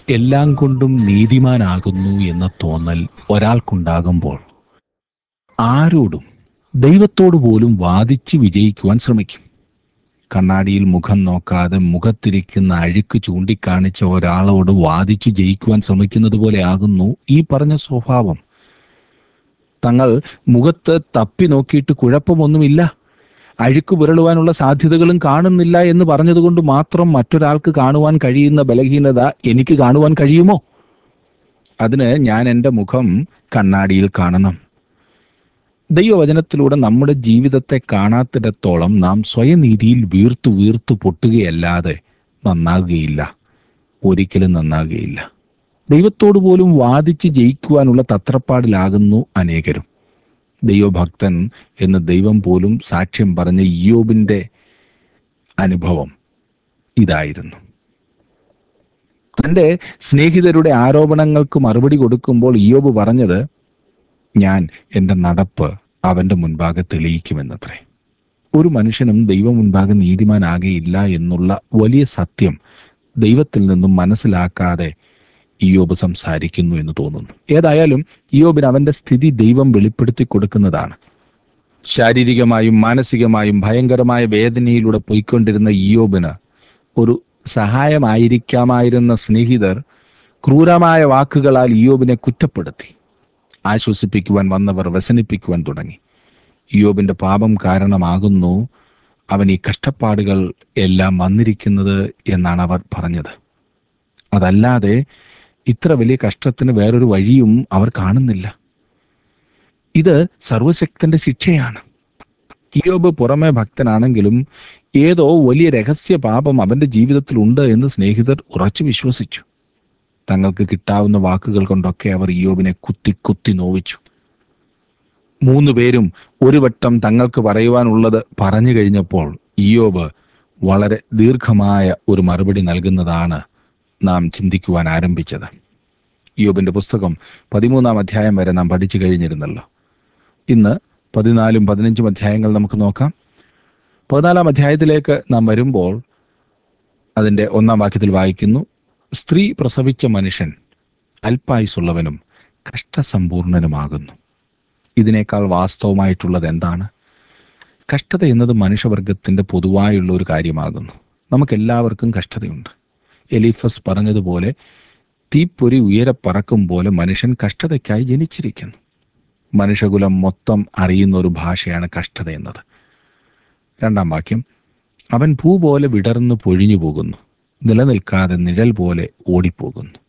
എല്ലാം കൊണ്ടും നീതിമാനാകുന്നു എന്ന തോന്നൽ ഒരാൾക്കുണ്ടാകുമ്പോൾ ആരോടും ദൈവത്തോട് പോലും വാദിച്ച് വിജയിക്കുവാൻ ശ്രമിക്കും കണ്ണാടിയിൽ മുഖം നോക്കാതെ മുഖത്തിരിക്കുന്ന അഴുക്ക് ചൂണ്ടിക്കാണിച്ച ഒരാളോട് വാദിച്ച് ജയിക്കുവാൻ ശ്രമിക്കുന്നത് പോലെ ആകുന്നു ഈ പറഞ്ഞ സ്വഭാവം തങ്ങൾ മുഖത്ത് തപ്പി നോക്കിയിട്ട് കുഴപ്പമൊന്നുമില്ല അഴുക്ക് പുരളുവാനുള്ള സാധ്യതകളും കാണുന്നില്ല എന്ന് പറഞ്ഞതുകൊണ്ട് മാത്രം മറ്റൊരാൾക്ക് കാണുവാൻ കഴിയുന്ന ബലഹീനത എനിക്ക് കാണുവാൻ കഴിയുമോ അതിന് ഞാൻ എൻ്റെ മുഖം കണ്ണാടിയിൽ കാണണം ദൈവവചനത്തിലൂടെ നമ്മുടെ ജീവിതത്തെ കാണാത്തിടത്തോളം നാം സ്വയനീതിയിൽ വീർത്തു വീർത്തു പൊട്ടുകയല്ലാതെ നന്നാകുകയില്ല ഒരിക്കലും നന്നാകുകയില്ല ദൈവത്തോട് പോലും വാദിച്ച് ജയിക്കുവാനുള്ള തത്രപ്പാടിലാകുന്നു അനേകരും ദൈവഭക്തൻ എന്ന് ദൈവം പോലും സാക്ഷ്യം പറഞ്ഞ ഇയോബിന്റെ അനുഭവം ഇതായിരുന്നു തന്റെ സ്നേഹിതരുടെ ആരോപണങ്ങൾക്ക് മറുപടി കൊടുക്കുമ്പോൾ ഇയോബ് പറഞ്ഞത് ഞാൻ എൻ്റെ നടപ്പ് അവന്റെ മുൻപാകെ തെളിയിക്കുമെന്നത്രേ ഒരു മനുഷ്യനും ദൈവം മുൻപാകെ നീതിമാനാകെയില്ല എന്നുള്ള വലിയ സത്യം ദൈവത്തിൽ നിന്നും മനസ്സിലാക്കാതെ ഇയോബ് സംസാരിക്കുന്നു എന്ന് തോന്നുന്നു ഏതായാലും ഇയോബിന് അവന്റെ സ്ഥിതി ദൈവം വെളിപ്പെടുത്തി കൊടുക്കുന്നതാണ് ശാരീരികമായും മാനസികമായും ഭയങ്കരമായ വേദനയിലൂടെ പോയിക്കൊണ്ടിരുന്ന ഇയോബിന് ഒരു സഹായമായിരിക്കാമായിരുന്ന സ്നേഹിതർ ക്രൂരമായ വാക്കുകളാൽ ഇയോബിനെ കുറ്റപ്പെടുത്തി ആശ്വസിപ്പിക്കുവാൻ വന്നവർ വ്യസനിപ്പിക്കുവാൻ തുടങ്ങി ഇയോബിന്റെ പാപം കാരണമാകുന്നു അവൻ ഈ കഷ്ടപ്പാടുകൾ എല്ലാം വന്നിരിക്കുന്നത് എന്നാണ് അവർ പറഞ്ഞത് അതല്ലാതെ ഇത്ര വലിയ കഷ്ടത്തിന് വേറൊരു വഴിയും അവർ കാണുന്നില്ല ഇത് സർവശക്തന്റെ ശിക്ഷയാണ് ഇയോബ് പുറമെ ഭക്തനാണെങ്കിലും ഏതോ വലിയ രഹസ്യ പാപം അവന്റെ ജീവിതത്തിൽ ഉണ്ട് എന്ന് സ്നേഹിതർ ഉറച്ചു വിശ്വസിച്ചു തങ്ങൾക്ക് കിട്ടാവുന്ന വാക്കുകൾ കൊണ്ടൊക്കെ അവർ ഇയോബിനെ കുത്തി കുത്തി നോവിച്ചു മൂന്ന് പേരും ഒരു വട്ടം തങ്ങൾക്ക് പറയുവാനുള്ളത് പറഞ്ഞു കഴിഞ്ഞപ്പോൾ ഇയോബ് വളരെ ദീർഘമായ ഒരു മറുപടി നൽകുന്നതാണ് നാം ചിന്തിക്കുവാൻ ആരംഭിച്ചത് ഇയോബിന്റെ പുസ്തകം പതിമൂന്നാം അധ്യായം വരെ നാം പഠിച്ചു കഴിഞ്ഞിരുന്നല്ലോ ഇന്ന് പതിനാലും പതിനഞ്ചും അധ്യായങ്ങൾ നമുക്ക് നോക്കാം പതിനാലാം അധ്യായത്തിലേക്ക് നാം വരുമ്പോൾ അതിന്റെ ഒന്നാം വാക്യത്തിൽ വായിക്കുന്നു സ്ത്രീ പ്രസവിച്ച മനുഷ്യൻ അല്പായുസുള്ളവനും കഷ്ടസമ്പൂർണനുമാകുന്നു ഇതിനേക്കാൾ വാസ്തവമായിട്ടുള്ളത് എന്താണ് കഷ്ടത എന്നത് മനുഷ്യവർഗത്തിന്റെ പൊതുവായുള്ള ഒരു കാര്യമാകുന്നു നമുക്കെല്ലാവർക്കും കഷ്ടതയുണ്ട് എലിഫസ് പറഞ്ഞതുപോലെ തീപ്പൊരി ഉയരെ പറക്കും പോലെ മനുഷ്യൻ കഷ്ടതയ്ക്കായി ജനിച്ചിരിക്കുന്നു മനുഷ്യകുലം മൊത്തം അറിയുന്ന ഒരു ഭാഷയാണ് കഷ്ടത എന്നത് രണ്ടാം വാക്യം അവൻ ഭൂ പോലെ വിടർന്നു പൊഴിഞ്ഞു പോകുന്നു നിലനിൽക്കാതെ നിഴൽ പോലെ ഓടിപ്പോകുന്നു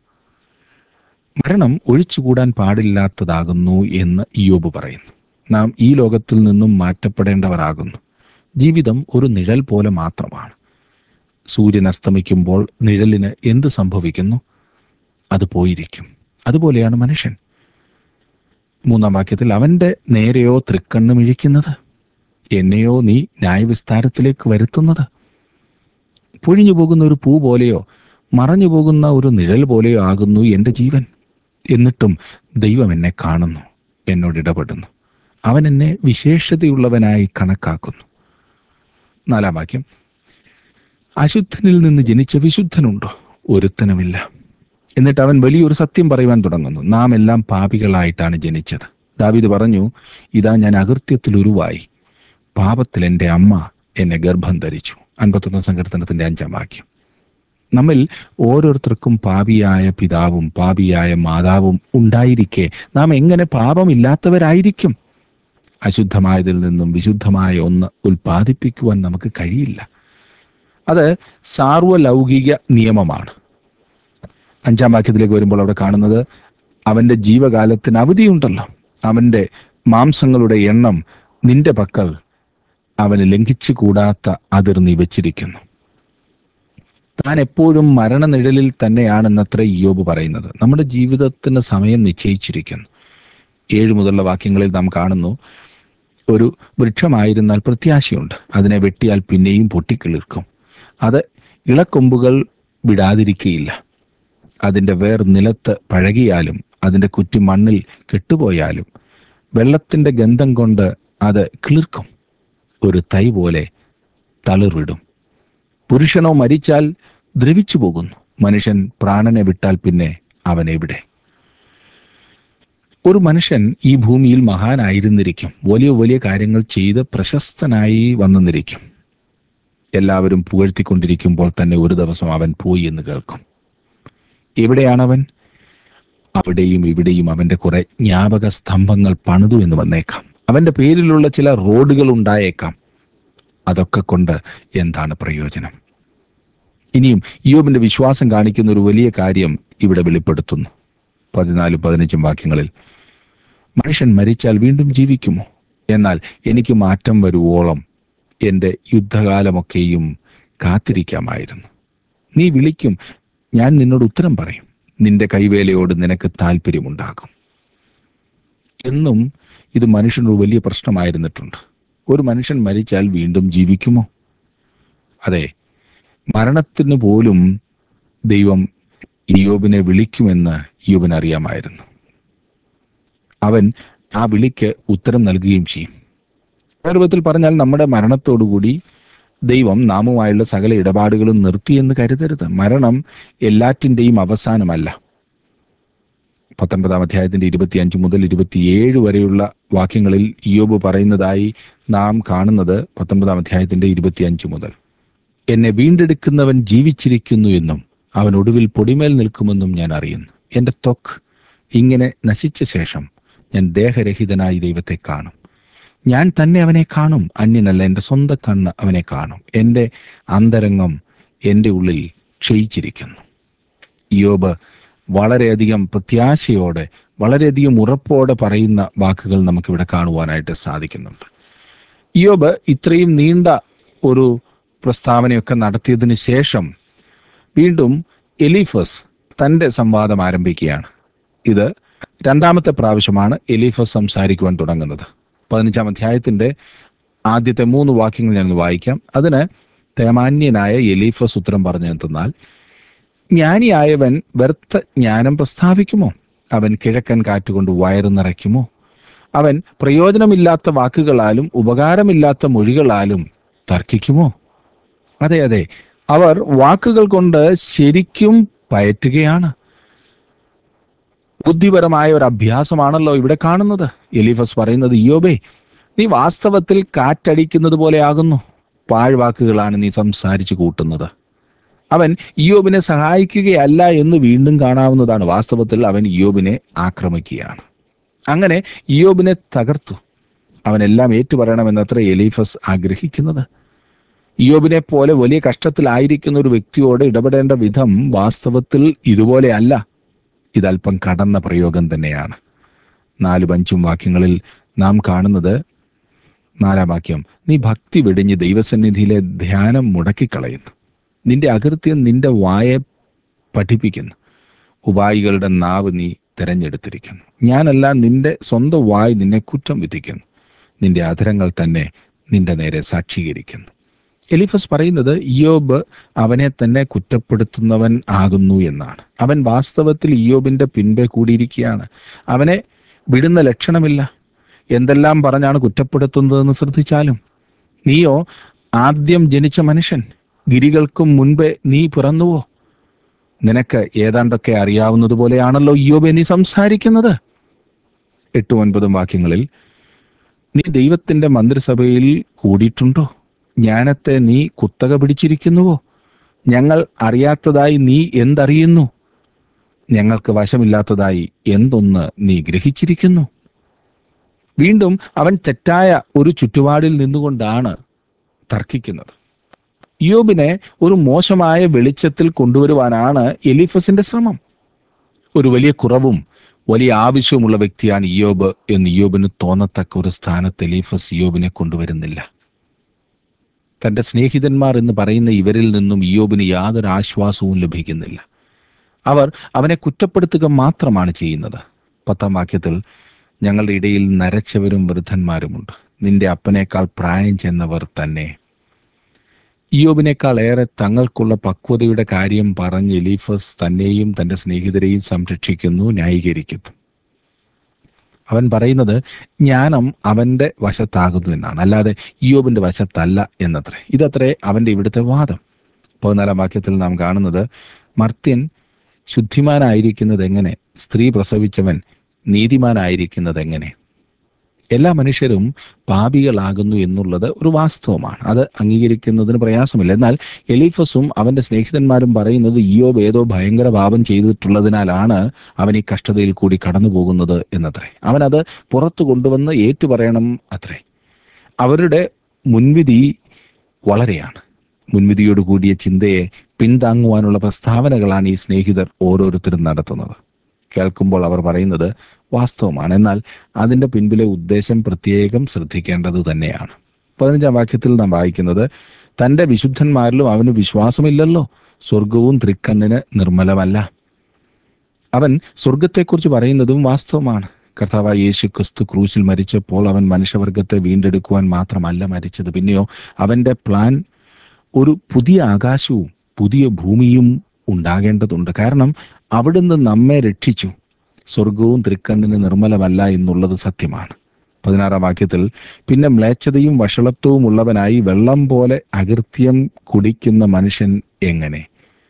മരണം ഒഴിച്ചുകൂടാൻ പാടില്ലാത്തതാകുന്നു എന്ന് ഇയോബ് പറയുന്നു നാം ഈ ലോകത്തിൽ നിന്നും മാറ്റപ്പെടേണ്ടവരാകുന്നു ജീവിതം ഒരു നിഴൽ പോലെ മാത്രമാണ് സൂര്യൻ അസ്തമിക്കുമ്പോൾ നിഴലിന് എന്ത് സംഭവിക്കുന്നു അത് പോയിരിക്കും അതുപോലെയാണ് മനുഷ്യൻ മൂന്നാം വാക്യത്തിൽ അവന്റെ നേരെയോ തൃക്കണ്ണും ഇഴിക്കുന്നത് എന്നെയോ നീ ന്യായവിസ്താരത്തിലേക്ക് വരുത്തുന്നത് പൊഴിഞ്ഞു പോകുന്ന ഒരു പൂ പോലെയോ മറഞ്ഞു പോകുന്ന ഒരു നിഴൽ പോലെയോ ആകുന്നു എൻ്റെ ജീവൻ എന്നിട്ടും ദൈവം എന്നെ കാണുന്നു എന്നോട് ഇടപെടുന്നു അവൻ എന്നെ വിശേഷതയുള്ളവനായി കണക്കാക്കുന്നു നാലാം വാക്യം അശുദ്ധനിൽ നിന്ന് ജനിച്ച വിശുദ്ധനുണ്ടോ ഒരുത്തനുമില്ല എന്നിട്ട് അവൻ വലിയൊരു സത്യം പറയുവാൻ തുടങ്ങുന്നു നാം എല്ലാം പാപികളായിട്ടാണ് ജനിച്ചത് ദാവീദ് പറഞ്ഞു ഇതാ ഞാൻ അകൃത്യത്തിൽ ഉരുവായി പാപത്തിൽ എൻ്റെ അമ്മ എന്നെ ഗർഭം ധരിച്ചു അൻപത്തൊന്നാം സങ്കീർത്തനത്തിന്റെ അഞ്ചാം വാക്യം നമ്മിൽ ഓരോരുത്തർക്കും പാപിയായ പിതാവും പാപിയായ മാതാവും ഉണ്ടായിരിക്കെ നാം എങ്ങനെ പാപമില്ലാത്തവരായിരിക്കും അശുദ്ധമായതിൽ നിന്നും വിശുദ്ധമായ ഒന്ന് ഉൽപ്പാദിപ്പിക്കുവാൻ നമുക്ക് കഴിയില്ല അത് സാർവലൗകിക നിയമമാണ് അഞ്ചാം വാക്യത്തിലേക്ക് വരുമ്പോൾ അവിടെ കാണുന്നത് അവന്റെ ജീവകാലത്തിന് അവധിയുണ്ടല്ലോ അവന്റെ മാംസങ്ങളുടെ എണ്ണം നിന്റെ പക്കൽ അവന് ലംഘിച്ചു കൂടാത്ത അതിർ നീ വെച്ചിരിക്കുന്നു താൻ എപ്പോഴും മരണനിഴലിൽ തന്നെയാണെന്നത്ര ഇയോബ് പറയുന്നത് നമ്മുടെ ജീവിതത്തിന് സമയം നിശ്ചയിച്ചിരിക്കുന്നു ഏഴ് മുതലുള്ള വാക്യങ്ങളിൽ നാം കാണുന്നു ഒരു വൃക്ഷമായിരുന്നാൽ പ്രത്യാശയുണ്ട് അതിനെ വെട്ടിയാൽ പിന്നെയും പൊട്ടിക്കിളിർക്കും അത് ഇളക്കൊമ്പുകൾ വിടാതിരിക്കുകയില്ല അതിൻ്റെ വേർ നിലത്ത് പഴകിയാലും അതിൻ്റെ കുറ്റി മണ്ണിൽ കെട്ടുപോയാലും വെള്ളത്തിൻ്റെ ഗന്ധം കൊണ്ട് അത് കിളിർക്കും ഒരു തൈ പോലെ തളിർവിടും പുരുഷനോ മരിച്ചാൽ ദ്രവിച്ചു പോകുന്നു മനുഷ്യൻ പ്രാണനെ വിട്ടാൽ പിന്നെ അവൻ എവിടെ ഒരു മനുഷ്യൻ ഈ ഭൂമിയിൽ മഹാനായിരുന്നിരിക്കും വലിയ വലിയ കാര്യങ്ങൾ ചെയ്ത് പ്രശസ്തനായി വന്നെന്നിരിക്കും എല്ലാവരും പുകഴ്ത്തിക്കൊണ്ടിരിക്കുമ്പോൾ തന്നെ ഒരു ദിവസം അവൻ പോയി എന്ന് കേൾക്കും എവിടെയാണവൻ അവിടെയും ഇവിടെയും അവന്റെ കുറെ ജ്ഞാപക സ്തംഭങ്ങൾ പണിതു എന്ന് വന്നേക്കാം അവന്റെ പേരിലുള്ള ചില റോഡുകൾ ഉണ്ടായേക്കാം അതൊക്കെ കൊണ്ട് എന്താണ് പ്രയോജനം ഇനിയും യോബിന്റെ വിശ്വാസം കാണിക്കുന്ന ഒരു വലിയ കാര്യം ഇവിടെ വെളിപ്പെടുത്തുന്നു പതിനാലും പതിനഞ്ചും വാക്യങ്ങളിൽ മനുഷ്യൻ മരിച്ചാൽ വീണ്ടും ജീവിക്കുമോ എന്നാൽ എനിക്ക് മാറ്റം വരുവോളം എൻ്റെ യുദ്ധകാലമൊക്കെയും കാത്തിരിക്കാമായിരുന്നു നീ വിളിക്കും ഞാൻ നിന്നോട് ഉത്തരം പറയും നിന്റെ കൈവേലയോട് നിനക്ക് താല്പര്യമുണ്ടാകും എന്നും ഇത് മനുഷ്യനൊരു വലിയ പ്രശ്നമായിരുന്നിട്ടുണ്ട് ഒരു മനുഷ്യൻ മരിച്ചാൽ വീണ്ടും ജീവിക്കുമോ അതെ മരണത്തിന് പോലും ദൈവം ഇയോബിനെ വിളിക്കുമെന്ന് ഇയോബിന് അറിയാമായിരുന്നു അവൻ ആ വിളിക്ക് ഉത്തരം നൽകുകയും ചെയ്യും രൂപത്തിൽ പറഞ്ഞാൽ നമ്മുടെ മരണത്തോടുകൂടി ദൈവം നാമുമായുള്ള സകല ഇടപാടുകളും നിർത്തിയെന്ന് കരുതരുത് മരണം എല്ലാറ്റിൻ്റെയും അവസാനമല്ല പത്തൊൻപതാം അധ്യായത്തിന്റെ ഇരുപത്തിയഞ്ച് മുതൽ ഇരുപത്തിയേഴ് വരെയുള്ള വാക്യങ്ങളിൽ ഇയോബ് പറയുന്നതായി നാം കാണുന്നത് പത്തൊൻപതാം അധ്യായത്തിന്റെ ഇരുപത്തിയഞ്ച് മുതൽ എന്നെ വീണ്ടെടുക്കുന്നവൻ ജീവിച്ചിരിക്കുന്നു എന്നും അവൻ ഒടുവിൽ പൊടിമേൽ നിൽക്കുമെന്നും ഞാൻ അറിയുന്നു എൻ്റെ ത്വക്ക് ഇങ്ങനെ നശിച്ച ശേഷം ഞാൻ ദേഹരഹിതനായി ദൈവത്തെ കാണും ഞാൻ തന്നെ അവനെ കാണും അന്യനല്ല എൻ്റെ സ്വന്തം കണ്ണ് അവനെ കാണും എൻ്റെ അന്തരംഗം എൻ്റെ ഉള്ളിൽ ക്ഷയിച്ചിരിക്കുന്നു യോബ് വളരെയധികം പ്രത്യാശയോടെ വളരെയധികം ഉറപ്പോടെ പറയുന്ന വാക്കുകൾ നമുക്കിവിടെ കാണുവാനായിട്ട് സാധിക്കുന്നുണ്ട് യോബ് ഇത്രയും നീണ്ട ഒരു പ്രസ്താവനയൊക്കെ നടത്തിയതിന് ശേഷം വീണ്ടും എലീഫസ് തൻ്റെ സംവാദം ആരംഭിക്കുകയാണ് ഇത് രണ്ടാമത്തെ പ്രാവശ്യമാണ് എലീഫസ് സംസാരിക്കുവാൻ തുടങ്ങുന്നത് പതിനഞ്ചാം അധ്യായത്തിന്റെ ആദ്യത്തെ മൂന്ന് വാക്യങ്ങൾ ഞാൻ വായിക്കാം അതിന് തേമാന്യനായ എലീഫസ് ഉത്തരം പറഞ്ഞു എന്തെന്നാൽ ജ്ഞാനിയായവൻ വ്യർത്ഥ ജ്ഞാനം പ്രസ്താവിക്കുമോ അവൻ കിഴക്കൻ കാറ്റുകൊണ്ട് വയറു നിറയ്ക്കുമോ അവൻ പ്രയോജനമില്ലാത്ത വാക്കുകളാലും ഉപകാരമില്ലാത്ത മൊഴികളാലും തർക്കിക്കുമോ അതെ അതെ അവർ വാക്കുകൾ കൊണ്ട് ശരിക്കും പയറ്റുകയാണ് ബുദ്ധിപരമായ ഒരു അഭ്യാസമാണല്ലോ ഇവിടെ കാണുന്നത് എലിഫസ് പറയുന്നത് ഇയോബേ നീ വാസ്തവത്തിൽ കാറ്റടിക്കുന്നത് പോലെ ആകുന്നു പാഴ്വാക്കുകളാണ് നീ സംസാരിച്ചു കൂട്ടുന്നത് അവൻ ഇയോബിനെ സഹായിക്കുകയല്ല എന്ന് വീണ്ടും കാണാവുന്നതാണ് വാസ്തവത്തിൽ അവൻ ഇയോബിനെ ആക്രമിക്കുകയാണ് അങ്ങനെ ഇയോബിനെ തകർത്തു അവനെല്ലാം ഏറ്റുപറയണമെന്നത്ര എലീഫസ് ആഗ്രഹിക്കുന്നത് ഇയോബിനെ പോലെ വലിയ കഷ്ടത്തിലായിരിക്കുന്ന ഒരു വ്യക്തിയോട് ഇടപെടേണ്ട വിധം വാസ്തവത്തിൽ ഇതുപോലെയല്ല ഇതല്പം കടന്ന പ്രയോഗം തന്നെയാണ് നാലും അഞ്ചും വാക്യങ്ങളിൽ നാം കാണുന്നത് നാലാം വാക്യം നീ ഭക്തി വെടിഞ്ഞ് ദൈവസന്നിധിയിലെ ധ്യാനം മുടക്കിക്കളയുന്നു നിന്റെ അകൃത്യം നിന്റെ വായെ പഠിപ്പിക്കുന്നു ഉപായികളുടെ നാവ് നീ തിരഞ്ഞെടുത്തിരിക്കുന്നു ഞാനല്ല നിന്റെ സ്വന്തം വായ് നിന്നെ കുറ്റം വിധിക്കുന്നു നിന്റെ അധരങ്ങൾ തന്നെ നിന്റെ നേരെ സാക്ഷീകരിക്കുന്നു എലിഫസ് പറയുന്നത് ഇയോബ് അവനെ തന്നെ കുറ്റപ്പെടുത്തുന്നവൻ ആകുന്നു എന്നാണ് അവൻ വാസ്തവത്തിൽ ഇയോബിന്റെ പിൻപേ കൂടിയിരിക്കുകയാണ് അവനെ വിടുന്ന ലക്ഷണമില്ല എന്തെല്ലാം പറഞ്ഞാണ് കുറ്റപ്പെടുത്തുന്നതെന്ന് ശ്രദ്ധിച്ചാലും നീയോ ആദ്യം ജനിച്ച മനുഷ്യൻ ഗിരികൾക്കും മുൻപേ നീ പിറന്നുവോ നിനക്ക് ഏതാണ്ടൊക്കെ അറിയാവുന്നത് പോലെയാണല്ലോ ഇയോബെ നീ സംസാരിക്കുന്നത് എട്ടും ഒൻപതും വാക്യങ്ങളിൽ നീ ദൈവത്തിന്റെ മന്ത്രിസഭയിൽ കൂടിയിട്ടുണ്ടോ ജ്ഞാനത്തെ നീ കുത്തക പിടിച്ചിരിക്കുന്നുവോ ഞങ്ങൾ അറിയാത്തതായി നീ എന്തറിയുന്നു ഞങ്ങൾക്ക് വശമില്ലാത്തതായി എന്തൊന്ന് നീ ഗ്രഹിച്ചിരിക്കുന്നു വീണ്ടും അവൻ തെറ്റായ ഒരു ചുറ്റുപാടിൽ നിന്നുകൊണ്ടാണ് തർക്കിക്കുന്നത് യോബിനെ ഒരു മോശമായ വെളിച്ചത്തിൽ കൊണ്ടുവരുവാനാണ് എലിഫസിന്റെ ശ്രമം ഒരു വലിയ കുറവും വലിയ ആവശ്യവുമുള്ള വ്യക്തിയാണ് ഇയോബ് എന്ന് ഇയോബിന് തോന്നത്തക്ക ഒരു സ്ഥാനത്ത് എലീഫസ് ഇയോബിനെ കൊണ്ടുവരുന്നില്ല തന്റെ സ്നേഹിതന്മാർ എന്ന് പറയുന്ന ഇവരിൽ നിന്നും ഇയോബിന് യാതൊരു ആശ്വാസവും ലഭിക്കുന്നില്ല അവർ അവനെ കുറ്റപ്പെടുത്തുക മാത്രമാണ് ചെയ്യുന്നത് പത്താം വാക്യത്തിൽ ഞങ്ങളുടെ ഇടയിൽ നരച്ചവരും വൃദ്ധന്മാരുമുണ്ട് നിന്റെ അപ്പനേക്കാൾ പ്രായം ചെന്നവർ തന്നെ ഇയോബിനേക്കാൾ ഏറെ തങ്ങൾക്കുള്ള പക്വതയുടെ കാര്യം പറഞ്ഞ് എലീഫസ് തന്നെയും തന്റെ സ്നേഹിതരെയും സംരക്ഷിക്കുന്നു ന്യായീകരിക്കുന്നു അവൻ പറയുന്നത് ജ്ഞാനം അവന്റെ വശത്താകുന്നു എന്നാണ് അല്ലാതെ ഇയോബിന്റെ വശത്തല്ല എന്നത്രേ ഇതത്രേ അവന്റെ ഇവിടുത്തെ വാദം പതിനാലാം വാക്യത്തിൽ നാം കാണുന്നത് മർത്യൻ ശുദ്ധിമാനായിരിക്കുന്നത് എങ്ങനെ സ്ത്രീ പ്രസവിച്ചവൻ നീതിമാനായിരിക്കുന്നത് എങ്ങനെ എല്ലാ മനുഷ്യരും പാപികളാകുന്നു എന്നുള്ളത് ഒരു വാസ്തവമാണ് അത് അംഗീകരിക്കുന്നതിന് പ്രയാസമില്ല എന്നാൽ എലീഫസും അവന്റെ സ്നേഹിതന്മാരും പറയുന്നത് ഇയോബ് ഏതോ ഭയങ്കര പാപം ചെയ്തിട്ടുള്ളതിനാലാണ് അവൻ ഈ കഷ്ടതയിൽ കൂടി കടന്നു പോകുന്നത് എന്നത്രേ അവൻ അത് പുറത്തു കൊണ്ടുവന്ന് ഏറ്റുപറയണം അത്രേ അവരുടെ മുൻവിധി വളരെയാണ് മുൻവിധിയോട് കൂടിയ ചിന്തയെ പിന്താങ്ങുവാനുള്ള പ്രസ്താവനകളാണ് ഈ സ്നേഹിതർ ഓരോരുത്തരും നടത്തുന്നത് കേൾക്കുമ്പോൾ അവർ പറയുന്നത് വാസ്തവമാണ് എന്നാൽ അതിന്റെ പിൻപിലെ ഉദ്ദേശം പ്രത്യേകം ശ്രദ്ധിക്കേണ്ടത് തന്നെയാണ് പതിനഞ്ചാം വാക്യത്തിൽ നാം വായിക്കുന്നത് തന്റെ വിശുദ്ധന്മാരിലും അവന് വിശ്വാസമില്ലല്ലോ സ്വർഗവും തൃക്കണ്ണിന് നിർമ്മലമല്ല അവൻ സ്വർഗത്തെക്കുറിച്ച് പറയുന്നതും വാസ്തവമാണ് കർത്താവായ യേശു ക്രിസ്തു ക്രൂശിൽ മരിച്ചപ്പോൾ അവൻ മനുഷ്യവർഗത്തെ വീണ്ടെടുക്കുവാൻ മാത്രമല്ല മരിച്ചത് പിന്നെയോ അവന്റെ പ്ലാൻ ഒരു പുതിയ ആകാശവും പുതിയ ഭൂമിയും ഉണ്ടാകേണ്ടതുണ്ട് കാരണം അവിടുന്ന് നമ്മെ രക്ഷിച്ചു സ്വർഗവും തൃക്കണ്ണിന് നിർമ്മലമല്ല എന്നുള്ളത് സത്യമാണ് പതിനാറാം വാക്യത്തിൽ പിന്നെ മ്ലേച്ഛതയും വഷളത്വവും ഉള്ളവനായി വെള്ളം പോലെ അകൃത്യം കുടിക്കുന്ന മനുഷ്യൻ എങ്ങനെ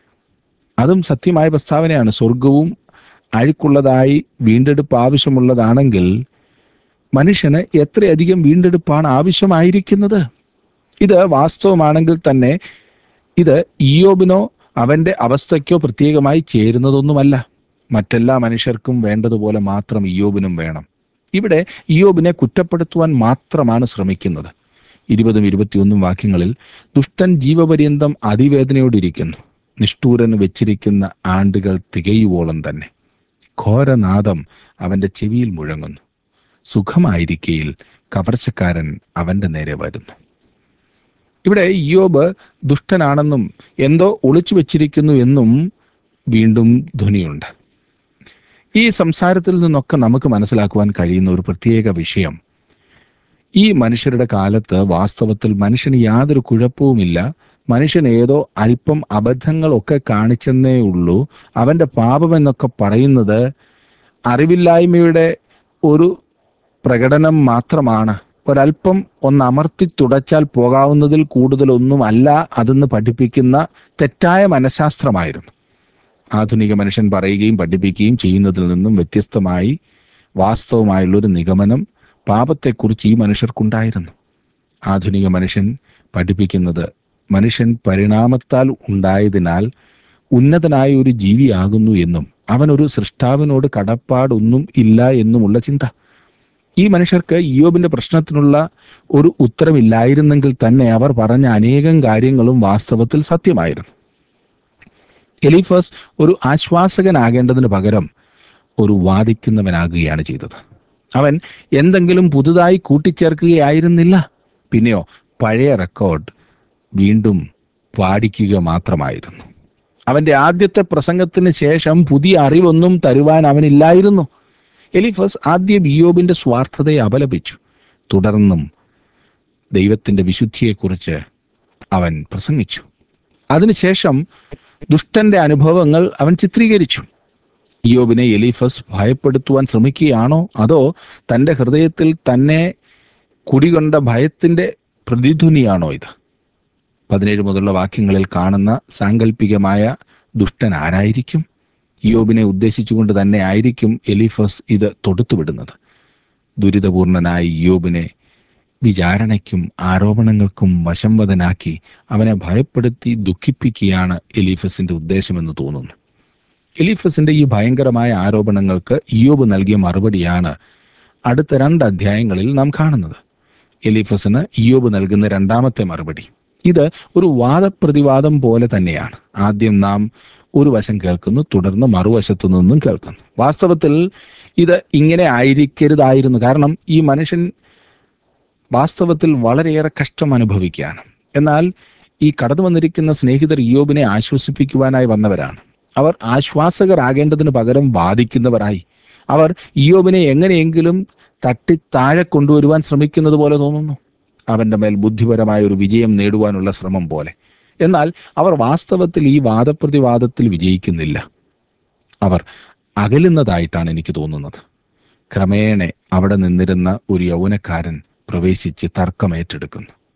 അതും സത്യമായ പ്രസ്താവനയാണ് സ്വർഗവും അഴുക്കുള്ളതായി വീണ്ടെടുപ്പ് ആവശ്യമുള്ളതാണെങ്കിൽ മനുഷ്യന് എത്രയധികം വീണ്ടെടുപ്പാണ് ആവശ്യമായിരിക്കുന്നത് ഇത് വാസ്തവമാണെങ്കിൽ തന്നെ ഇത് ഇയോബിനോ അവന്റെ അവസ്ഥയ്ക്കോ പ്രത്യേകമായി ചേരുന്നതൊന്നുമല്ല മറ്റെല്ലാ മനുഷ്യർക്കും വേണ്ടതുപോലെ മാത്രം ഇയോബിനും വേണം ഇവിടെ ഇയോബിനെ കുറ്റപ്പെടുത്തുവാൻ മാത്രമാണ് ശ്രമിക്കുന്നത് ഇരുപതും ഇരുപത്തിയൊന്നും വാക്യങ്ങളിൽ ദുഷ്ടൻ ജീവപര്യന്തം അതിവേദനയോടിരിക്കുന്നു നിഷ്ഠൂരന് വെച്ചിരിക്കുന്ന ആണ്ടുകൾ തികയുവോളം തന്നെ ഘോരനാദം അവന്റെ ചെവിയിൽ മുഴങ്ങുന്നു സുഖമായിരിക്കയിൽ കവർച്ചക്കാരൻ അവന്റെ നേരെ വരുന്നു ഇവിടെ യോബ് ദുഷ്ടനാണെന്നും എന്തോ ഒളിച്ചു വെച്ചിരിക്കുന്നു എന്നും വീണ്ടും ധ്വനിയുണ്ട് ഈ സംസാരത്തിൽ നിന്നൊക്കെ നമുക്ക് മനസ്സിലാക്കുവാൻ കഴിയുന്ന ഒരു പ്രത്യേക വിഷയം ഈ മനുഷ്യരുടെ കാലത്ത് വാസ്തവത്തിൽ മനുഷ്യന് യാതൊരു കുഴപ്പവുമില്ല മനുഷ്യൻ ഏതോ അല്പം അബദ്ധങ്ങളൊക്കെ കാണിച്ചെന്നേ ഉള്ളൂ അവന്റെ പാപം എന്നൊക്കെ പറയുന്നത് അറിവില്ലായ്മയുടെ ഒരു പ്രകടനം മാത്രമാണ് ഒരല്പം ഒന്ന് അമർത്തി തുടച്ചാൽ പോകാവുന്നതിൽ കൂടുതലൊന്നും അല്ല അതെന്ന് പഠിപ്പിക്കുന്ന തെറ്റായ മനഃശാസ്ത്രമായിരുന്നു ആധുനിക മനുഷ്യൻ പറയുകയും പഠിപ്പിക്കുകയും ചെയ്യുന്നതിൽ നിന്നും വ്യത്യസ്തമായി വാസ്തവമായുള്ളൊരു നിഗമനം പാപത്തെക്കുറിച്ച് ഈ മനുഷ്യർക്കുണ്ടായിരുന്നു ആധുനിക മനുഷ്യൻ പഠിപ്പിക്കുന്നത് മനുഷ്യൻ പരിണാമത്താൽ ഉണ്ടായതിനാൽ ഉന്നതനായ ഒരു ജീവിയാകുന്നു എന്നും അവനൊരു സൃഷ്ടാവിനോട് കടപ്പാടൊന്നും ഇല്ല എന്നുമുള്ള ചിന്ത ഈ മനുഷ്യർക്ക് ഇയോബിന്റെ പ്രശ്നത്തിനുള്ള ഒരു ഉത്തരമില്ലായിരുന്നെങ്കിൽ തന്നെ അവർ പറഞ്ഞ അനേകം കാര്യങ്ങളും വാസ്തവത്തിൽ സത്യമായിരുന്നു എലിഫസ് ഒരു ആശ്വാസകനാകേണ്ടതിന് പകരം ഒരു വാദിക്കുന്നവനാകുകയാണ് ചെയ്തത് അവൻ എന്തെങ്കിലും പുതുതായി കൂട്ടിച്ചേർക്കുകയായിരുന്നില്ല പിന്നെയോ പഴയ റെക്കോർഡ് വീണ്ടും പാടിക്കുക മാത്രമായിരുന്നു അവന്റെ ആദ്യത്തെ പ്രസംഗത്തിന് ശേഷം പുതിയ അറിവൊന്നും തരുവാൻ അവനില്ലായിരുന്നു എലിഫസ് ആദ്യം ഇയോബിന്റെ സ്വാർത്ഥതയെ അപലപിച്ചു തുടർന്നും ദൈവത്തിന്റെ വിശുദ്ധിയെക്കുറിച്ച് അവൻ പ്രസംഗിച്ചു അതിനുശേഷം ദുഷ്ടന്റെ അനുഭവങ്ങൾ അവൻ ചിത്രീകരിച്ചു ഇയോബിനെ എലീഫസ് ഭയപ്പെടുത്തുവാൻ ശ്രമിക്കുകയാണോ അതോ തന്റെ ഹൃദയത്തിൽ തന്നെ കുടികൊണ്ട ഭയത്തിന്റെ പ്രതിധ്വനിയാണോ ഇത് പതിനേഴ് മുതലുള്ള വാക്യങ്ങളിൽ കാണുന്ന സാങ്കല്പികമായ ദുഷ്ടൻ ആരായിരിക്കും ഇയോബിനെ ഉദ്ദേശിച്ചുകൊണ്ട് തന്നെ ആയിരിക്കും എലിഫസ് ഇത് തൊടുത്തുവിടുന്നത് ദുരിതപൂർണനായ ഇയോബിനെ വിചാരണയ്ക്കും ആരോപണങ്ങൾക്കും വശംവദനാക്കി അവനെ ഭയപ്പെടുത്തി ദുഃഖിപ്പിക്കുകയാണ് എലീഫസിന്റെ ഉദ്ദേശമെന്ന് തോന്നുന്നു എലീഫസിന്റെ ഈ ഭയങ്കരമായ ആരോപണങ്ങൾക്ക് ഇയോബ് നൽകിയ മറുപടിയാണ് അടുത്ത രണ്ട് അധ്യായങ്ങളിൽ നാം കാണുന്നത് എലീഫസിന് ഇയോബ് നൽകുന്ന രണ്ടാമത്തെ മറുപടി ഇത് ഒരു വാദപ്രതിവാദം പോലെ തന്നെയാണ് ആദ്യം നാം ഒരു വശം കേൾക്കുന്നു തുടർന്ന് മറുവശത്തു നിന്നും കേൾക്കുന്നു വാസ്തവത്തിൽ ഇത് ഇങ്ങനെ ആയിരിക്കരുതായിരുന്നു കാരണം ഈ മനുഷ്യൻ വാസ്തവത്തിൽ വളരെയേറെ കഷ്ടം അനുഭവിക്കുകയാണ് എന്നാൽ ഈ കടന്നു വന്നിരിക്കുന്ന സ്നേഹിതർ ഇയോബിനെ ആശ്വസിപ്പിക്കുവാനായി വന്നവരാണ് അവർ ആശ്വാസകരാകേണ്ടതിന് പകരം വാദിക്കുന്നവരായി അവർ ഇയോബിനെ എങ്ങനെയെങ്കിലും തട്ടി താഴെ കൊണ്ടുവരുവാൻ ശ്രമിക്കുന്നത് പോലെ തോന്നുന്നു അവന്റെ മേൽ ബുദ്ധിപരമായ ഒരു വിജയം നേടുവാനുള്ള ശ്രമം പോലെ എന്നാൽ അവർ വാസ്തവത്തിൽ ഈ വാദപ്രതിവാദത്തിൽ വിജയിക്കുന്നില്ല അവർ അകലുന്നതായിട്ടാണ് എനിക്ക് തോന്നുന്നത് ക്രമേണ അവിടെ നിന്നിരുന്ന ഒരു യൗവനക്കാരൻ പ്രവേശിച്ച് തർക്കം ഏറ്റെടുക്കുന്നു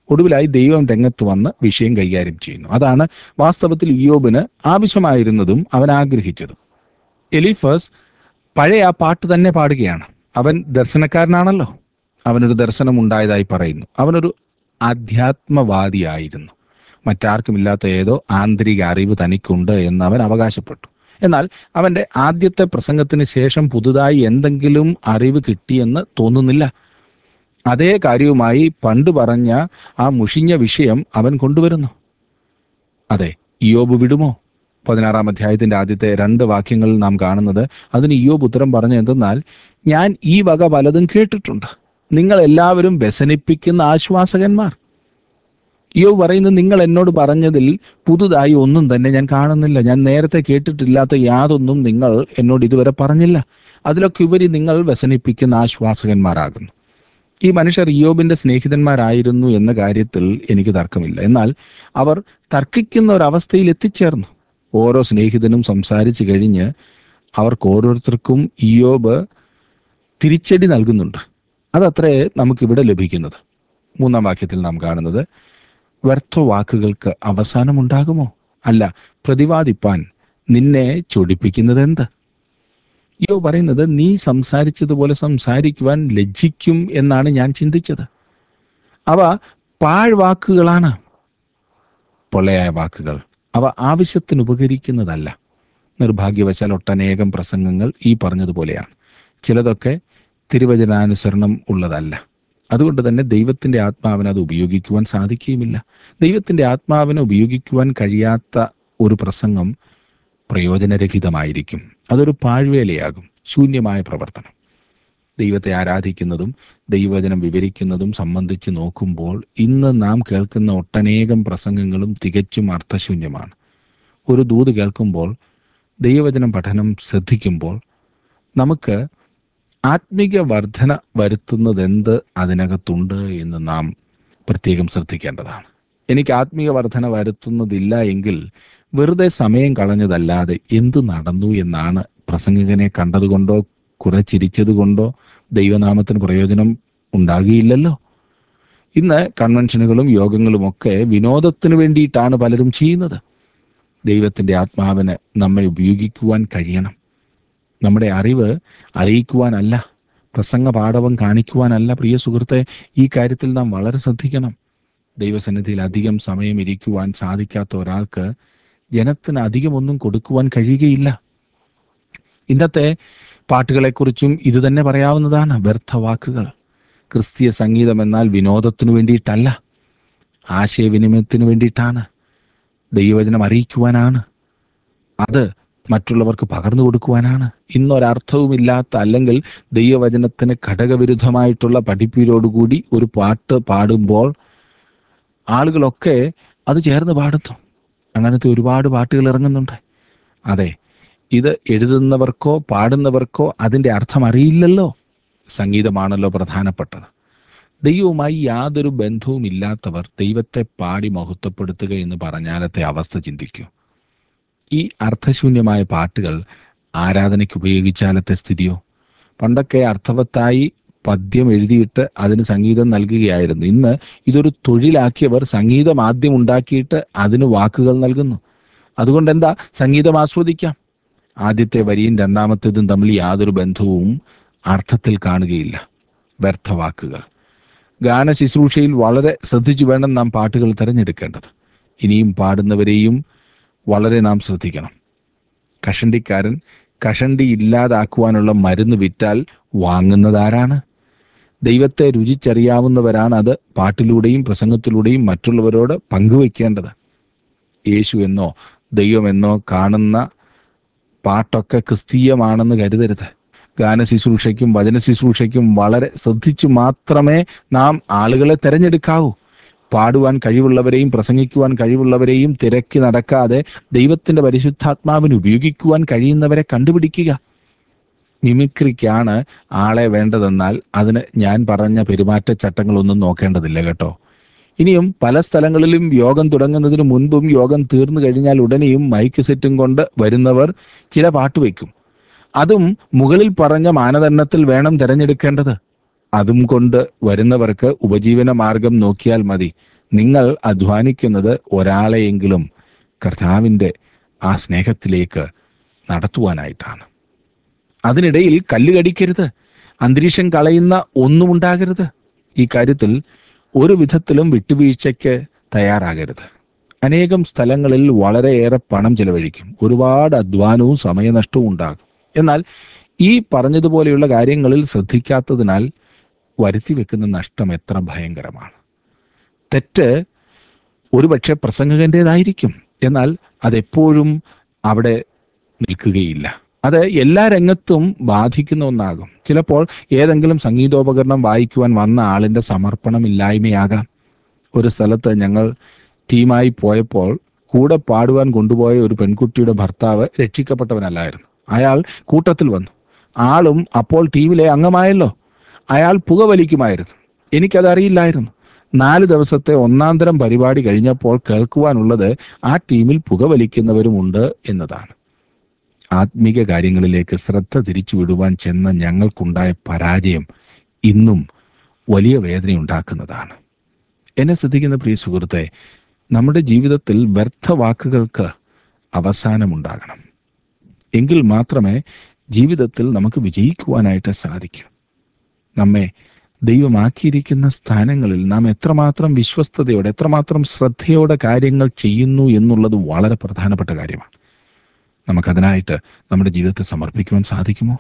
ഒടുവിലായി ദൈവം രംഗത്ത് വന്ന് വിഷയം കൈകാര്യം ചെയ്യുന്നു അതാണ് വാസ്തവത്തിൽ ഇയോബിന് ആവശ്യമായിരുന്നതും അവൻ ആഗ്രഹിച്ചതും എലിഫസ് പഴയ ആ പാട്ട് തന്നെ പാടുകയാണ് അവൻ ദർശനക്കാരനാണല്ലോ അവനൊരു ദർശനം ഉണ്ടായതായി പറയുന്നു അവനൊരു ആധ്യാത്മവാദിയായിരുന്നു മറ്റാർക്കുമില്ലാത്ത ഏതോ ആന്തരിക അറിവ് തനിക്കുണ്ട് എന്ന് അവൻ അവകാശപ്പെട്ടു എന്നാൽ അവന്റെ ആദ്യത്തെ പ്രസംഗത്തിന് ശേഷം പുതുതായി എന്തെങ്കിലും അറിവ് കിട്ടിയെന്ന് തോന്നുന്നില്ല അതേ കാര്യവുമായി പണ്ട് പറഞ്ഞ ആ മുഷിഞ്ഞ വിഷയം അവൻ കൊണ്ടുവരുന്നു അതെ ഇയോബ് വിടുമോ പതിനാറാം അധ്യായത്തിന്റെ ആദ്യത്തെ രണ്ട് വാക്യങ്ങളിൽ നാം കാണുന്നത് അതിന് ഇയോബ് ഉത്തരം പറഞ്ഞു എന്തെന്നാൽ ഞാൻ ഈ വക പലതും കേട്ടിട്ടുണ്ട് നിങ്ങൾ എല്ലാവരും വ്യസനിപ്പിക്കുന്ന ആശ്വാസകന്മാർ ഇയോബ് പറയുന്നത് നിങ്ങൾ എന്നോട് പറഞ്ഞതിൽ പുതുതായി ഒന്നും തന്നെ ഞാൻ കാണുന്നില്ല ഞാൻ നേരത്തെ കേട്ടിട്ടില്ലാത്ത യാതൊന്നും നിങ്ങൾ എന്നോട് ഇതുവരെ പറഞ്ഞില്ല അതിലൊക്കെ ഉപരി നിങ്ങൾ വ്യസനിപ്പിക്കുന്ന ആശ്വാസകന്മാരാകുന്നു ഈ മനുഷ്യർ ഇയോബിന്റെ സ്നേഹിതന്മാരായിരുന്നു എന്ന കാര്യത്തിൽ എനിക്ക് തർക്കമില്ല എന്നാൽ അവർ തർക്കിക്കുന്ന ഒരവസ്ഥയിൽ എത്തിച്ചേർന്നു ഓരോ സ്നേഹിതനും സംസാരിച്ചു കഴിഞ്ഞ് അവർക്ക് ഓരോരുത്തർക്കും ഇയോബ് തിരിച്ചടി നൽകുന്നുണ്ട് അതത്രേ നമുക്കിവിടെ ലഭിക്കുന്നത് മൂന്നാം വാക്യത്തിൽ നാം കാണുന്നത് വ്യർത്ഥ വാക്കുകൾക്ക് അവസാനമുണ്ടാകുമോ അല്ല പ്രതിവാദിപ്പാൻ നിന്നെ ചൊടിപ്പിക്കുന്നത് എന്ത് യോ പറയുന്നത് നീ സംസാരിച്ചതുപോലെ സംസാരിക്കുവാൻ ലജ്ജിക്കും എന്നാണ് ഞാൻ ചിന്തിച്ചത് അവ പാഴ്വാക്കുകളാണ് പൊള്ളയായ വാക്കുകൾ അവ ആവശ്യത്തിന് ഉപകരിക്കുന്നതല്ല നിർഭാഗ്യവശാൽ ഒട്ടനേകം പ്രസംഗങ്ങൾ ഈ പറഞ്ഞതുപോലെയാണ് ചിലതൊക്കെ തിരുവചനാനുസരണം ഉള്ളതല്ല അതുകൊണ്ട് തന്നെ ദൈവത്തിന്റെ ആത്മാവിന് അത് ഉപയോഗിക്കുവാൻ സാധിക്കുകയുമില്ല ദൈവത്തിന്റെ ആത്മാവിനെ ഉപയോഗിക്കുവാൻ കഴിയാത്ത ഒരു പ്രസംഗം പ്രയോജനരഹിതമായിരിക്കും അതൊരു പാഴ്വേലയാകും ശൂന്യമായ പ്രവർത്തനം ദൈവത്തെ ആരാധിക്കുന്നതും ദൈവവചനം വിവരിക്കുന്നതും സംബന്ധിച്ച് നോക്കുമ്പോൾ ഇന്ന് നാം കേൾക്കുന്ന ഒട്ടനേകം പ്രസംഗങ്ങളും തികച്ചും അർത്ഥശൂന്യമാണ് ഒരു ദൂത് കേൾക്കുമ്പോൾ ദൈവവചനം പഠനം ശ്രദ്ധിക്കുമ്പോൾ നമുക്ക് ആത്മീക വർധന വരുത്തുന്നതെന്ത് അതിനകത്തുണ്ട് എന്ന് നാം പ്രത്യേകം ശ്രദ്ധിക്കേണ്ടതാണ് എനിക്ക് ആത്മീയ വർധന വരുത്തുന്നതില്ല എങ്കിൽ വെറുതെ സമയം കളഞ്ഞതല്ലാതെ എന്തു നടന്നു എന്നാണ് പ്രസംഗകനെ കണ്ടതുകൊണ്ടോ കുറെ ചിരിച്ചതുകൊണ്ടോ ദൈവനാമത്തിന് പ്രയോജനം ഉണ്ടാകുകയില്ലല്ലോ ഇന്ന് കൺവെൻഷനുകളും യോഗങ്ങളും ഒക്കെ വിനോദത്തിന് വേണ്ടിയിട്ടാണ് പലരും ചെയ്യുന്നത് ദൈവത്തിന്റെ ആത്മാവിന് നമ്മെ ഉപയോഗിക്കുവാൻ കഴിയണം നമ്മുടെ അറിവ് അറിയിക്കുവാനല്ല പ്രസംഗ പാഠവം കാണിക്കുവാനല്ല പ്രിയ സുഹൃത്തെ ഈ കാര്യത്തിൽ നാം വളരെ ശ്രദ്ധിക്കണം ദൈവസന്നിധിയിൽ അധികം സമയം ഇരിക്കുവാൻ സാധിക്കാത്ത ഒരാൾക്ക് ജനത്തിന് അധികമൊന്നും കൊടുക്കുവാൻ കഴിയുകയില്ല ഇന്നത്തെ പാട്ടുകളെക്കുറിച്ചും ഇത് തന്നെ പറയാവുന്നതാണ് വ്യർത്ഥ വാക്കുകൾ ക്രിസ്തീയ സംഗീതം എന്നാൽ വിനോദത്തിനു വേണ്ടിയിട്ടല്ല ആശയവിനിമയത്തിന് വേണ്ടിയിട്ടാണ് ദൈവവചനം അറിയിക്കുവാനാണ് അത് മറ്റുള്ളവർക്ക് പകർന്നു കൊടുക്കുവാനാണ് ഇന്നൊരർത്ഥവുമില്ലാത്ത അല്ലെങ്കിൽ ദൈവവചനത്തിന് ഘടകവിരുദ്ധമായിട്ടുള്ള പഠിപ്പീരോടുകൂടി ഒരു പാട്ട് പാടുമ്പോൾ ആളുകളൊക്കെ അത് ചേർന്ന് പാടുന്നു അങ്ങനത്തെ ഒരുപാട് പാട്ടുകൾ ഇറങ്ങുന്നുണ്ട് അതെ ഇത് എഴുതുന്നവർക്കോ പാടുന്നവർക്കോ അതിൻ്റെ അർത്ഥം അറിയില്ലല്ലോ സംഗീതമാണല്ലോ പ്രധാനപ്പെട്ടത് ദൈവവുമായി യാതൊരു ബന്ധവും ഇല്ലാത്തവർ ദൈവത്തെ പാടി മഹത്വപ്പെടുത്തുക എന്ന് പറഞ്ഞാലത്തെ അവസ്ഥ ചിന്തിക്കൂ ഈ അർത്ഥശൂന്യമായ പാട്ടുകൾ ആരാധനയ്ക്ക് ഉപയോഗിച്ചാലത്തെ സ്ഥിതിയോ പണ്ടൊക്കെ അർത്ഥവത്തായി പദ്യം എഴുതിയിട്ട് അതിന് സംഗീതം നൽകുകയായിരുന്നു ഇന്ന് ഇതൊരു തൊഴിലാക്കിയവർ സംഗീതം ആദ്യം ഉണ്ടാക്കിയിട്ട് അതിന് വാക്കുകൾ നൽകുന്നു അതുകൊണ്ട് എന്താ സംഗീതം ആസ്വദിക്കാം ആദ്യത്തെ വരിയും രണ്ടാമത്തേതും തമ്മിൽ യാതൊരു ബന്ധവും അർത്ഥത്തിൽ കാണുകയില്ല വ്യർത്ഥവാക്കുകൾ ഗാന ശുശ്രൂഷയിൽ വളരെ ശ്രദ്ധിച്ചു വേണം നാം പാട്ടുകൾ തിരഞ്ഞെടുക്കേണ്ടത് ഇനിയും പാടുന്നവരെയും വളരെ നാം ശ്രദ്ധിക്കണം കഷണ്ടിക്കാരൻ കഷണ്ടി ഇല്ലാതാക്കുവാനുള്ള മരുന്ന് വിറ്റാൽ വാങ്ങുന്നതാരാണ് ദൈവത്തെ രുചിച്ചറിയാവുന്നവരാണ് അത് പാട്ടിലൂടെയും പ്രസംഗത്തിലൂടെയും മറ്റുള്ളവരോട് പങ്കുവയ്ക്കേണ്ടത് യേശു എന്നോ ദൈവമെന്നോ കാണുന്ന പാട്ടൊക്കെ ക്രിസ്തീയമാണെന്ന് കരുതരുത് ഗാന ശുശ്രൂഷയ്ക്കും വചന ശുശ്രൂഷയ്ക്കും വളരെ ശ്രദ്ധിച്ചു മാത്രമേ നാം ആളുകളെ തിരഞ്ഞെടുക്കാവൂ പാടുവാൻ കഴിവുള്ളവരെയും പ്രസംഗിക്കുവാൻ കഴിവുള്ളവരെയും തിരക്കി നടക്കാതെ ദൈവത്തിന്റെ പരിശുദ്ധാത്മാവിന് ഉപയോഗിക്കുവാൻ കഴിയുന്നവരെ കണ്ടുപിടിക്കുക മിമിക്രിക്കാണ് ആളെ വേണ്ടതെന്നാൽ അതിന് ഞാൻ പറഞ്ഞ പെരുമാറ്റച്ചട്ടങ്ങളൊന്നും നോക്കേണ്ടതില്ല കേട്ടോ ഇനിയും പല സ്ഥലങ്ങളിലും യോഗം തുടങ്ങുന്നതിന് മുൻപും യോഗം തീർന്നു കഴിഞ്ഞാൽ ഉടനെയും മൈക്ക് സെറ്റും കൊണ്ട് വരുന്നവർ ചില പാട്ട് വയ്ക്കും അതും മുകളിൽ പറഞ്ഞ മാനദണ്ഡത്തിൽ വേണം തിരഞ്ഞെടുക്കേണ്ടത് അതും കൊണ്ട് വരുന്നവർക്ക് ഉപജീവന മാർഗം നോക്കിയാൽ മതി നിങ്ങൾ അധ്വാനിക്കുന്നത് ഒരാളെയെങ്കിലും കർത്താവിൻ്റെ ആ സ്നേഹത്തിലേക്ക് നടത്തുവാനായിട്ടാണ് അതിനിടയിൽ കല്ല് കടിക്കരുത് അന്തരീക്ഷം കളയുന്ന ഒന്നും ഉണ്ടാകരുത് ഈ കാര്യത്തിൽ ഒരു വിധത്തിലും വിട്ടുവീഴ്ചയ്ക്ക് തയ്യാറാകരുത് അനേകം സ്ഥലങ്ങളിൽ വളരെയേറെ പണം ചെലവഴിക്കും ഒരുപാട് അധ്വാനവും സമയനഷ്ടവും ഉണ്ടാകും എന്നാൽ ഈ പറഞ്ഞതുപോലെയുള്ള കാര്യങ്ങളിൽ ശ്രദ്ധിക്കാത്തതിനാൽ വരുത്തി വെക്കുന്ന നഷ്ടം എത്ര ഭയങ്കരമാണ് തെറ്റ് ഒരുപക്ഷെ പ്രസംഗകന്റേതായിരിക്കും എന്നാൽ അതെപ്പോഴും അവിടെ നിൽക്കുകയില്ല അത് എല്ലാ രംഗത്തും ബാധിക്കുന്ന ഒന്നാകും ചിലപ്പോൾ ഏതെങ്കിലും സംഗീതോപകരണം വായിക്കുവാൻ വന്ന ആളിന്റെ സമർപ്പണമില്ലായ്മയാകാം ഒരു സ്ഥലത്ത് ഞങ്ങൾ ടീമായി പോയപ്പോൾ കൂടെ പാടുവാൻ കൊണ്ടുപോയ ഒരു പെൺകുട്ടിയുടെ ഭർത്താവ് രക്ഷിക്കപ്പെട്ടവനല്ലായിരുന്നു അയാൾ കൂട്ടത്തിൽ വന്നു ആളും അപ്പോൾ ടീമിലെ അംഗമായല്ലോ അയാൾ പുകവലിക്കുമായിരുന്നു എനിക്കതറിയില്ലായിരുന്നു നാല് ദിവസത്തെ ഒന്നാന്തരം പരിപാടി കഴിഞ്ഞപ്പോൾ കേൾക്കുവാനുള്ളത് ആ ടീമിൽ പുകവലിക്കുന്നവരുമുണ്ട് എന്നതാണ് ആത്മീക കാര്യങ്ങളിലേക്ക് ശ്രദ്ധ തിരിച്ചു വിടുവാൻ ചെന്ന ഞങ്ങൾക്കുണ്ടായ പരാജയം ഇന്നും വലിയ വേദനയുണ്ടാക്കുന്നതാണ് എന്നെ ശ്രദ്ധിക്കുന്ന പ്രിയ സുഹൃത്തെ നമ്മുടെ ജീവിതത്തിൽ വ്യർത്ഥ വാക്കുകൾക്ക് അവസാനമുണ്ടാകണം എങ്കിൽ മാത്രമേ ജീവിതത്തിൽ നമുക്ക് വിജയിക്കുവാനായിട്ട് സാധിക്കൂ നമ്മെ ദൈവമാക്കിയിരിക്കുന്ന സ്ഥാനങ്ങളിൽ നാം എത്രമാത്രം വിശ്വസ്തയോടെ എത്രമാത്രം ശ്രദ്ധയോടെ കാര്യങ്ങൾ ചെയ്യുന്നു എന്നുള്ളത് വളരെ പ്രധാനപ്പെട്ട കാര്യമാണ് നമുക്കതിനായിട്ട് നമ്മുടെ ജീവിതത്തെ സമർപ്പിക്കുവാൻ സാധിക്കുമോ